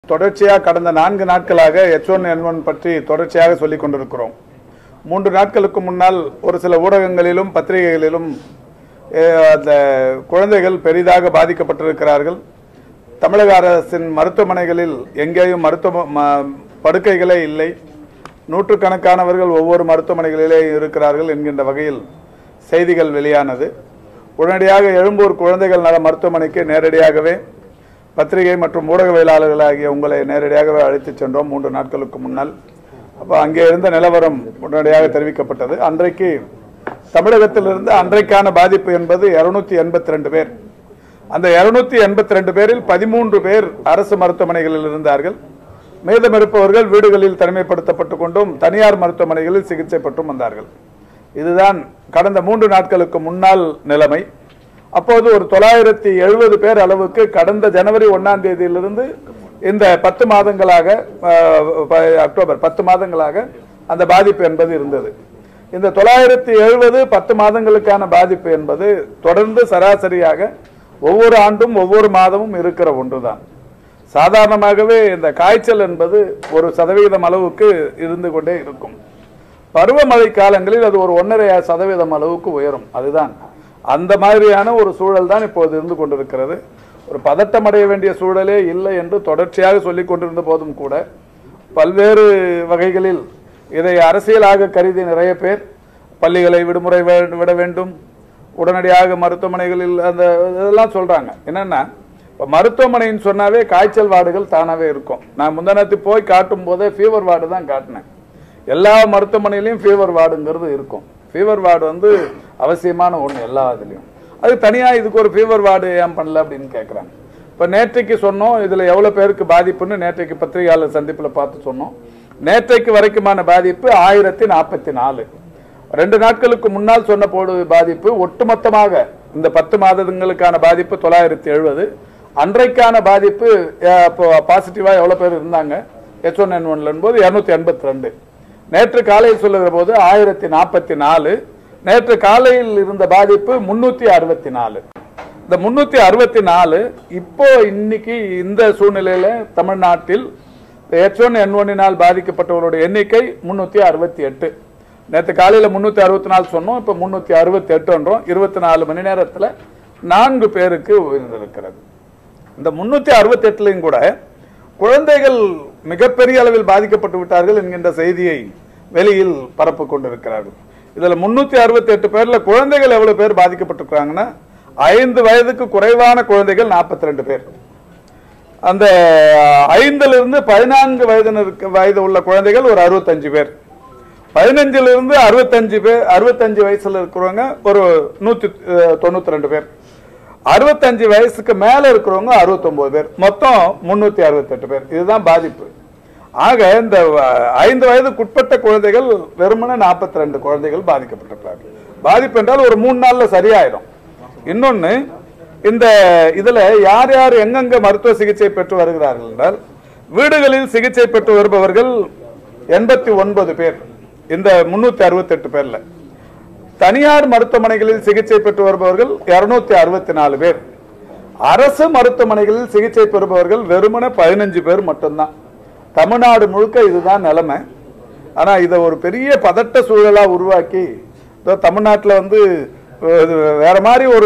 தொடர்ச்சியாக கடந்த நான்கு நாட்களாக எச் ஒன் என் ஒன் பற்றி தொடர்ச்சியாக சொல்லிக் கொண்டிருக்கிறோம் மூன்று நாட்களுக்கு முன்னால் ஒரு சில ஊடகங்களிலும் பத்திரிகைகளிலும் அஹ், அந்த குழந்தைகள் பெரிதாக பாதிக்கப்பட்டிருக்கிறார்கள் தமிழக அரசின் மருத்துவமனைகளில் எங்கேயும் மருத்துவ ம- படுக்கைகளே இல்லை நூற்றுக்கணக்கானவர்கள் ஒவ்வொரு மருத்துவமனைகளிலே இருக்கிறார்கள் என்கின்ற வகையில் செய்திகள் வெளியானது உடனடியாக எழும்பூர் குழந்தைகள் நல மருத்துவமனைக்கு நேரடியாகவே பத்திரிகை மற்றும் ஊடகவியலாளர்களாகிய உங்களை நேரடியாகவே அழைத்துச் சென்றோம் மூன்று நாட்களுக்கு முன்னால் அப்போ அங்கே இருந்த நிலவரம் உடனடியாக தெரிவிக்கப்பட்டது அன்றைக்கு தமிழகத்திலிருந்து அன்றைக்கான பாதிப்பு என்பது இருநூத்தி எண்பத்தி ரெண்டு பேர் அந்த இருநூத்தி எண்பத்தி ரெண்டு பேரில் பதிமூன்று பேர் அரசு மருத்துவமனைகளில் இருந்தார்கள் மீதம் இருப்பவர்கள் வீடுகளில் தனிமைப்படுத்தப்பட்டுக் கொண்டும் தனியார் மருத்துவமனைகளில் சிகிச்சை பெற்றும் வந்தார்கள் இதுதான் கடந்த மூன்று நாட்களுக்கு முன்னால் நிலைமை அப்போது ஒரு தொள்ளாயிரத்தி எழுபது பேர் அளவுக்கு கடந்த ஜனவரி ஒன்னாம் தேதியிலிருந்து இந்த பத்து மாதங்களாக அஹ், ப- அக்டோபர் பத்து மாதங்களாக அந்த பாதிப்பு என்பது இருந்தது இந்த தொள்ளாயிரத்தி எழுபது பத்து மாதங்களுக்கான பாதிப்பு என்பது தொடர்ந்து சராசரியாக ஒவ்வொரு ஆண்டும் ஒவ்வொரு மாதமும் இருக்கிற ஒன்றுதான் சாதாரணமாகவே இந்த காய்ச்சல் என்பது ஒரு சதவீதம் அளவுக்கு இருந்து கொண்டே இருக்கும் பருவமழை காலங்களில் அது ஒரு ஒன்றரை சதவீதம் அளவுக்கு உயரும் அதுதான் அந்த மாதிரியான ஒரு சூழல் தான் இப்போது இருந்து கொண்டிருக்கிறது ஒரு பதட்டம் அடைய வேண்டிய சூழலே இல்லை என்று தொடர்ச்சியாக சொல்லிக் கொண்டிருந்த போதும் கூட பல்வேறு வகைகளில் இதை அரசியலாக கருதி நிறைய பேர் பள்ளிகளை விடுமுறை வே- விட வேண்டும் உடனடியாக மருத்துவமனைகளில் அந்த இதெல்லாம் சொல்றாங்க என்னன்னா இப்போ மருத்துவமனைன்னு சொன்னாவே காய்ச்சல் வார்டுகள் தானாவே இருக்கும் நான் முந்தானத்து போய் காட்டும் போதே ஃபீவர் வார்டு தான் காட்டினேன் எல்லா மருத்துவமனையிலையும் ஃபீவர் வார்டுங்கிறது இருக்கும் ஃபீவர் வார்டு வந்து அவசியமான ஒன்று எல்லா இதுலையும் அது தனியாக இதுக்கு ஒரு ஃபீவர் வார்டு ஏன் பண்ணல அப்படின்னு கேட்குறாங்க இப்போ நேற்றைக்கு சொன்னோம் இதில் எவ்வளோ பேருக்கு பாதிப்புன்னு நேற்றைக்கு பத்திரிகையாளர் சந்திப்பில் பார்த்து சொன்னோம் நேற்றைக்கு வரைக்குமான பாதிப்பு ஆயிரத்தி நாற்பத்தி நாலு ரெண்டு நாட்களுக்கு முன்னால் சொன்ன போடு பாதிப்பு ஒட்டுமொத்தமாக இந்த பத்து மாதங்களுக்கான பாதிப்பு தொள்ளாயிரத்தி எழுபது அன்றைக்கான பாதிப்பு அஹ், இப்போ பாசிட்டிவாக எவ்வளோ பேர் இருந்தாங்க எச் ஒன் என் ஒன்ல போது இரநூத்தி எண்பத்தி ரெண்டு நேற்று காலையில் சொல்லுகிற போது ஆயிரத்தி நாற்பத்தி நாலு நேற்று காலையில் இருந்த பாதிப்பு முன்னூத்தி அறுபத்தி நாலு இந்த முன்னூத்தி அறுபத்தி நாலு இப்போ இன்னைக்கு இந்த சூழ்நிலையில தமிழ்நாட்டில் எச் ஒன் என் ஒன்னினால் பாதிக்கப்பட்டவருடைய எண்ணிக்கை முன்னூத்தி அறுபத்தி எட்டு நேற்று காலையில முன்னூத்தி அறுபத்தி நாலு சொன்னோம் இப்போ முன்னூத்தி அறுபத்தி எட்டுன்றோம் இருபத்தி நாலு மணி நேரத்துல நான்கு பேருக்கு உயிரிழந்திருக்கிறது இந்த முன்னூத்தி அறுபத்தி எட்டுலையும் கூட குழந்தைகள் மிகப்பெரிய அளவில் பாதிக்கப்பட்டு விட்டார்கள் என்கின்ற செய்தியை வெளியில் பரப்பு கொண்டிருக்கிறார்கள் இதுல முன்னூத்தி அறுபத்தி எட்டு பேர்ல குழந்தைகள் எவ்வளவு பேர் பாதிக்கப்பட்டிருக்கிறாங்கன்னா ஐந்து வயதுக்கு குறைவான குழந்தைகள் நாற்பத்தி ரெண்டு பேர் அந்த ஐந்துல இருந்து பதினான்கு வயதினருக்கு வயது உள்ள குழந்தைகள் ஒரு அறுபத்தஞ்சு பேர் பதினஞ்சுல இருந்து அறுபத்தஞ்சு பேர் அறுபத்தஞ்சு வயசுல இருக்கிறவங்க ஒரு நூத்தி அஹ், தொண்ணூத்தி ரெண்டு பேர் அறுபத்தஞ்சு வயசுக்கு மேல இருக்கிறவங்க அறுபத்தொன்பது பேர் மொத்தம் முன்னூத்தி அறுபத்தெட்டு பேர் இதுதான் பாதிப்பு ஆக இந்த அஹ், ஐந்து வயதுக்குட்பட்ட குழந்தைகள் வெறுமனே நாற்பத்தி ரெண்டு குழந்தைகள் பாதிக்கப்பட்டிருக்கிறார்கள் பாதிப்பு என்றால் ஒரு மூணு நாள்ல சரியாயிடும் இன்னொன்னு இந்த இதுல யார் யார் எங்கெங்க மருத்துவ சிகிச்சை பெற்று வருகிறார்கள் என்றால் வீடுகளில் சிகிச்சை பெற்று வருபவர்கள் எண்பத்தி ஒன்பது பேர் இந்த முன்னூத்தி அறுபத்தெட்டு பேர்ல தனியார் மருத்துவமனைகளில் சிகிச்சை பெற்று வருபவர்கள் இருநூத்தி அறுபத்தி நாலு பேர் அரசு மருத்துவமனைகளில் சிகிச்சை பெறுபவர்கள் வெறுமனே பதினஞ்சு பேர் மட்டும்தான் தமிழ்நாடு முழுக்க இதுதான் நிலைமை ஆனா இதை ஒரு பெரிய பதட்ட சூழலா உருவாக்கி இதோ தமிழ்நாட்டுல வந்து அஹ், இது வேற மாதிரி ஒரு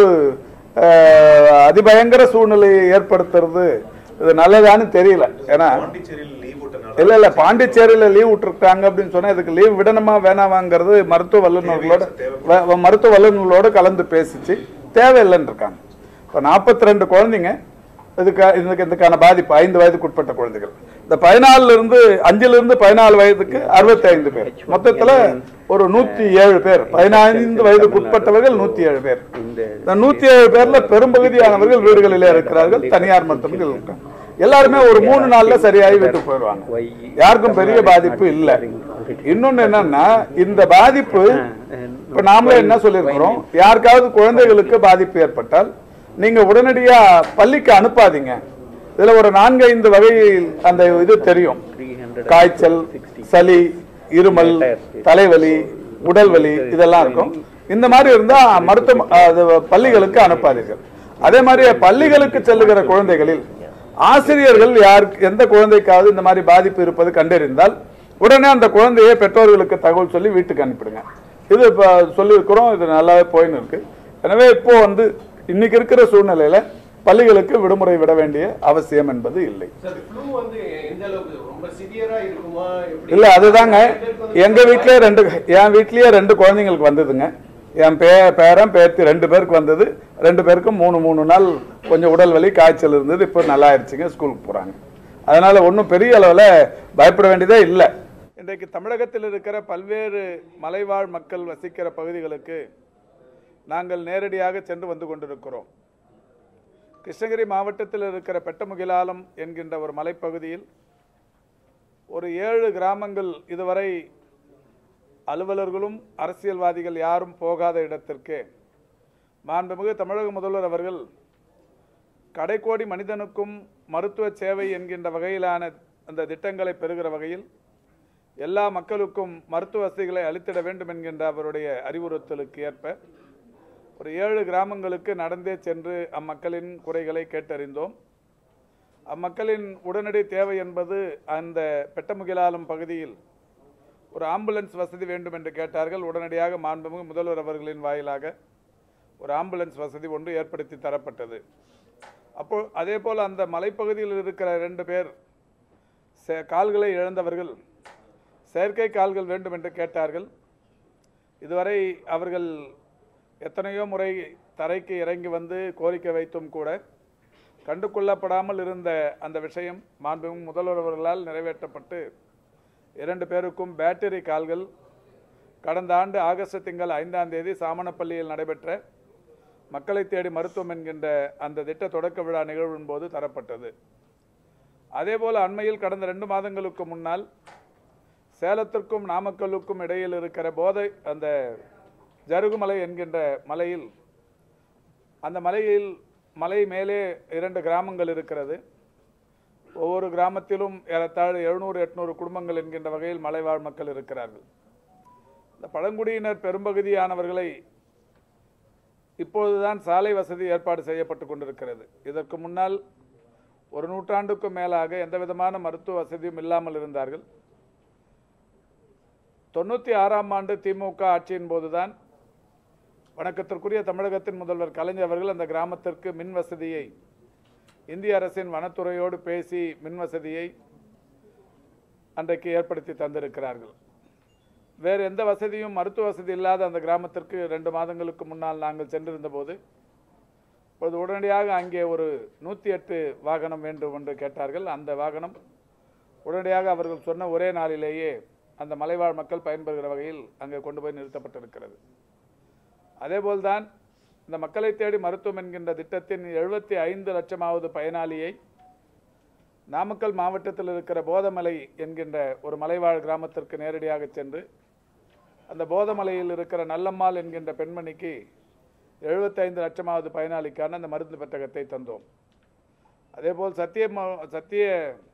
அஹ், அதிபயங்கர சூழ்நிலையை ஏற்படுத்துறது இது நல்லதான்னு தெரியல ஏன்னா பாண்டிச்சேரியில் லீவ் விட்டனால இல்ல இல்ல பாண்டிச்சேரியில லீவ் விட்டுருக்காங்க அப்படின்னு சொன்னா இதுக்கு லீவ் விடணுமா வேணாமாங்கிறது மருத்துவ வல்லுநர்களோட வ- வ- மருத்துவ வல்லுநர்களோட கலந்து பேசிச்சு தேவையில்லைன்னு இருக்காங்க இப்போ நாற்பத்தி ரெண்டு குழந்தைங்க இதுக்கு இதுக்கு இதுக்கான பாதிப்பு ஐந்து வயதுக்கு உட்பட்ட குழந்தைகள் இந்த பதினாலுல இருந்து அஞ்சுல இருந்து பதினாலு வயதுக்கு அறுபத்தி ஐந்து பேர் மொத்தத்துல ஒரு நூத்தி ஏழு பேர் பதினைந்து வயதுக்கு உட்பட்டவர்கள் நூத்தி ஏழு பேர் இந்த நூத்தி ஏழு பேர்ல பெரும்பகுதியானவர்கள் வீடுகளிலே இருக்கிறார்கள் தனியார் மருத்துவர்கள் இருக்காங்க எல்லாருமே ஒரு மூணு நாள்ல சரியாகி வீட்டுக்கு போயிடுவாங்க யாருக்கும் பெரிய பாதிப்பு இல்ல இன்னொன்னு என்னன்னா இந்த பாதிப்பு இப்ப நாமளே என்ன சொல்லியிருக்கிறோம் யாருக்காவது குழந்தைகளுக்கு பாதிப்பு ஏற்பட்டால் நீங்க உடனடியா பள்ளிக்கு அனுப்பாதீங்க இதுல ஒரு நான்கு ஐந்து வகையில் அந்த இது தெரியும் காய்ச்சல் சளி இருமல் தலைவலி உடல் வலி இதெல்லாம் இருக்கும் இந்த மாதிரி இருந்தா மருத்துவ அது பள்ளிகளுக்கு அனுப்பாதீர்கள் அதே மாதிரி பள்ளிகளுக்கு செல்லுகிற குழந்தைகளில் ஆசிரியர்கள் யாருக்கு எந்த குழந்தைக்காவது இந்த மாதிரி பாதிப்பு இருப்பது கண்டறிந்தால் உடனே அந்த குழந்தையை பெற்றோர்களுக்கு தகவல் சொல்லி வீட்டுக்கு அனுப்பிடுங்க இது இப்போ சொல்லியிருக்கிறோம் இது நல்லாவே போயின்னு இருக்கு எனவே இப்போ வந்து இன்னைக்கு இருக்கிற சூழ்நிலையில பள்ளிகளுக்கு விடுமுறை விட வேண்டிய அவசியம் என்பது இல்லை சார் ஃப்ளூ வந்து எந்த அளவுக்கு ரொம்ப சிவியரா இருக்குமா எப்படி இல்ல அதுதாங்க நிறைய பேருக்கு வந்து எங்க வீட்லயே ரெண்டு என் வீட்லயே ரெண்டு குழந்தைங்களுக்கு வந்ததுங்க என் பே பேரன் பேத்தி ரெண்டு பேருக்கு வந்தது ரெண்டு பேருக்கும் மூணு மூணு நாள் கொஞ்சம் உடல் வலி காய்ச்சல் இருந்தது இப்போ நல்லா ஆயிடுச்சுங்க ஸ்கூலுக்கு போறாங்க அதனால ஒன்றும் பெரிய அளவில் பயப்பட வேண்டியதே இல்லை இன்றைக்கு தமிழகத்தில் இருக்கிற பல்வேறு மலைவாழ் மக்கள் வசிக்கிற பகுதிகளுக்கு நாங்கள் நேரடியாக சென்று வந்து கொண்டிருக்கிறோம் கிருஷ்ணகிரி மாவட்டத்தில் இருக்கிற பெட்டமுகிலாலம் என்கின்ற ஒரு மலைப்பகுதியில் ஒரு ஏழு கிராமங்கள் இதுவரை அலுவலர்களும் அரசியல்வாதிகள் யாரும் போகாத இடத்திற்கு மாண்புமிகு தமிழக முதல்வர் அவர்கள் கடைக்கோடி மனிதனுக்கும் மருத்துவ சேவை என்கின்ற வகையிலான அந்த திட்டங்களை பெறுகிற வகையில் எல்லா மக்களுக்கும் மருத்துவ வசதிகளை அளித்திட வேண்டும் என்கின்ற அவருடைய அறிவுறுத்தலுக்கு ஏற்ப ஒரு ஏழு கிராமங்களுக்கு நடந்தே சென்று அம்மக்களின் குறைகளை கேட்டறிந்தோம் அம்மக்களின் உடனடி தேவை என்பது அந்த பெட்டமுகிலாலம் பகுதியில் ஒரு ஆம்புலன்ஸ் வசதி வேண்டும் என்று கேட்டார்கள் உடனடியாக மாண்புமிகு முதல்வர் அவர்களின் வாயிலாக ஒரு ஆம்புலன்ஸ் வசதி ஒன்று ஏற்படுத்தி தரப்பட்டது அப்போ அதே போல் அந்த மலைப்பகுதியில் இருக்கிற ரெண்டு பேர் சே- கால்களை இழந்தவர்கள் செயற்கை கால்கள் வேண்டும் என்று கேட்டார்கள் இதுவரை அவர்கள் எத்தனையோ முறை தரைக்கு இறங்கி வந்து கோரிக்கை வைத்தும் கூட கண்டு கொள்ளப்படாமல் இருந்த அந்த விஷயம் மாண்புமிகு முதல்வர் அவர்களால் நிறைவேற்றப்பட்டு இரண்டு பேருக்கும் பேட்டரி கால்கள் கடந்த ஆண்டு ஆகஸ்ட் திங்கள் ஐந்தாம் தேதி சாமணப்பள்ளியில் நடைபெற்ற மக்களை தேடி மருத்துவம் என்கின்ற அந்த திட்ட தொடக்க விழா நிகழ்வின் போது தரப்பட்டது அதேபோல அண்மையில் கடந்த ரெண்டு மாதங்களுக்கு முன்னால் சேலத்திற்கும் நாமக்கல்லுக்கும் இடையில் இருக்கிற போதை அந்த ஜருகுமலை என்கின்ற மலையில் அந்த மலையில் மலை மேலே இரண்டு கிராமங்கள் இருக்கிறது ஒவ்வொரு கிராமத்திலும் ஏறத்தாழ எழுநூறு எட்நூறு குடும்பங்கள் என்கின்ற வகையில் மலைவாழ் மக்கள் இருக்கிறார்கள் இந்த பழங்குடியினர் பெரும்பகுதியானவர்களை இப்பொழுதுதான் சாலை வசதி ஏற்பாடு செய்யப்பட்டு கொண்டிருக்கிறது இதற்கு முன்னால் ஒரு நூற்றாண்டுக்கும் மேலாக எந்த விதமான மருத்துவ வசதியும் இல்லாமல் இருந்தார்கள் தொண்ணூற்றி ஆறாம் ஆண்டு திமுக ஆட்சியின் போதுதான் வணக்கத்திற்குரிய தமிழகத்தின் முதல்வர் கலைஞர் அவர்கள் அந்த கிராமத்திற்கு மின் வசதியை இந்திய அரசின் வனத்துறையோடு பேசி மின் வசதியை அன்றைக்கு ஏற்படுத்தி தந்திருக்கிறார்கள் வேறு எந்த வசதியும் மருத்துவ வசதி இல்லாத அந்த கிராமத்திற்கு ரெண்டு மாதங்களுக்கு முன்னால் நாங்கள் சென்றிருந்த போது இப்பொழுது உடனடியாக அங்கே ஒரு நூற்றி எட்டு வாகனம் வேண்டும் என்று கேட்டார்கள் அந்த வாகனம் உடனடியாக அவர்கள் சொன்ன ஒரே நாளிலேயே அந்த மலைவாழ் மக்கள் பயன்பெறுகிற வகையில் அங்கே கொண்டு போய் நிறுத்தப்பட்டிருக்கிறது அதேபோல்தான் இந்த மக்களை தேடி மருத்துவம் என்கின்ற திட்டத்தின் எழுபத்தி ஐந்து லட்சமாவது பயனாளியை நாமக்கல் மாவட்டத்தில் இருக்கிற போதமலை என்கின்ற ஒரு மலைவாழ் கிராமத்திற்கு நேரடியாக சென்று அந்த போதமலையில் இருக்கிற நல்லம்மாள் என்கின்ற பெண்மணிக்கு எழுபத்தைந்து லட்சமாவது பயனாளிக்கான அந்த மருந்து பெட்டகத்தை தந்தோம் அதேபோல் சத்திய ம- சத்திய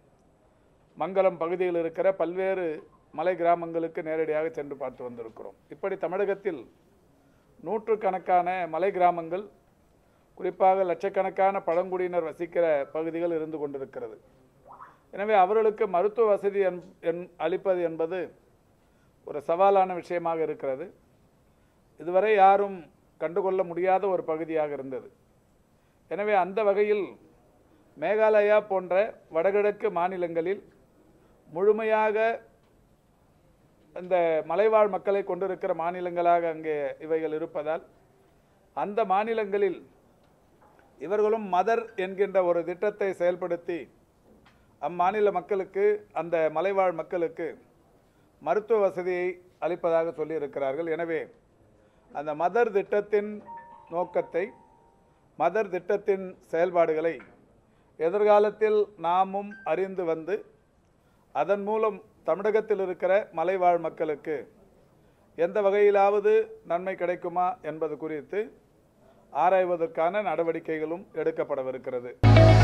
மங்கலம் பகுதியில் இருக்கிற பல்வேறு மலை கிராமங்களுக்கு நேரடியாக சென்று பார்த்து வந்திருக்கிறோம் இப்படி தமிழகத்தில் நூற்றுக்கணக்கான மலை கிராமங்கள் குறிப்பாக லட்சக்கணக்கான பழங்குடியினர் வசிக்கிற பகுதிகள் இருந்து கொண்டிருக்கிறது எனவே அவர்களுக்கு மருத்துவ வசதி என்- என்- அளிப்பது என்பது ஒரு சவாலான விஷயமாக இருக்கிறது இதுவரை யாரும் கண்டுகொள்ள முடியாத ஒரு பகுதியாக இருந்தது எனவே அந்த வகையில் மேகாலயா போன்ற வடகிழக்கு மாநிலங்களில் முழுமையாக இந்த மலைவாழ் மக்களை கொண்டிருக்கிற மாநிலங்களாக அங்கே இவைகள் இருப்பதால் அந்த மாநிலங்களில் இவர்களும் மதர் என்கின்ற ஒரு திட்டத்தை செயல்படுத்தி அம்மாநில மக்களுக்கு அந்த மலைவாழ் மக்களுக்கு மருத்துவ வசதியை அளிப்பதாக சொல்லியிருக்கிறார்கள் எனவே அந்த மதர் திட்டத்தின் நோக்கத்தை மதர் திட்டத்தின் செயல்பாடுகளை எதிர்காலத்தில் நாமும் அறிந்து வந்து அதன் மூலம் தமிழகத்தில் இருக்கிற மலைவாழ் மக்களுக்கு எந்த வகையிலாவது நன்மை கிடைக்குமா என்பது குறித்து ஆராய்வதற்கான நடவடிக்கைகளும் எடுக்கப்படவிருக்கிறது